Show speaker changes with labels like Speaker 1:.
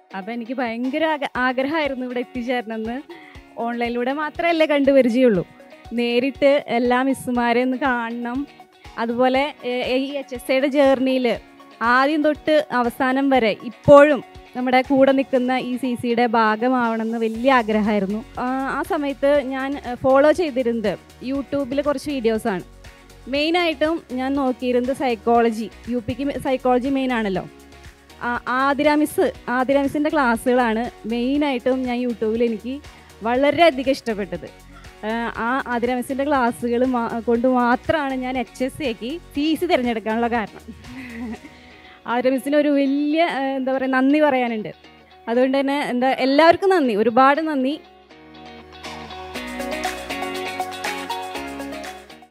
Speaker 1: അപ്പം എനിക്ക് ഭയങ്കര ആഗ്ര- ആഗ്രഹമായിരുന്നു ഇവിടെ എത്തിച്ചേരണമെന്ന് ഓൺലൈനിലൂടെ മാത്രമല്ലേ കണ്ടു പരിചയമുള്ളൂ നേരിട്ട് എല്ലാ മിസ്സുമാരെ ഒന്ന് കാണണം അതുപോലെ ഏഹ്, ഈ എച്ച് എസ് ഐയുടെ ജേർണിയിൽ ആദ്യം തൊട്ട് അവസാനം വരെ ഇപ്പോഴും നമ്മുടെ കൂടെ നിൽക്കുന്ന ഈ സി സിയുടെ ഭാഗമാവണമെന്ന് വലിയ ആഗ്രഹമായിരുന്നു ആ ആ സമയത്ത് ഞാൻ ഫോളോ ചെയ്തിരുന്നത് യൂട്യൂബിൽ കുറച്ച് വീഡിയോസാണ് മെയിനായിട്ടും ഞാൻ നോക്കിയിരുന്നത് psychology you pick psychology main ആണല്ലോ ആ- ആതിര മിസ് ആതിര മിസ്സിൻ്റെ ക്ലാസ്സുകളാണ് മെയിനായിട്ടും ഞാൻ യൂട്യൂബിൽ എനിക്ക് വളരെയധികം ഇഷ്ടപ്പെട്ടത് ആ, ആ ആതിര മിസ്സിൻ്റെ ക്ലാസ്സുകൾ കൊണ്ട് മാത്രമാണ് ഞാൻ എച്ച് എസ് സിക്ക് സി സി തിരഞ്ഞെടുക്കാനുള്ള കാരണം ആതിര മിസ്സിന് ഒരു വലിയ ആ, എന്താ പറയുക നന്ദി പറയാനുണ്ട് അതുകൊണ്ട് തന്നെ എന്താ എല്ലാവർക്കും നന്ദി ഒരുപാട് നന്ദി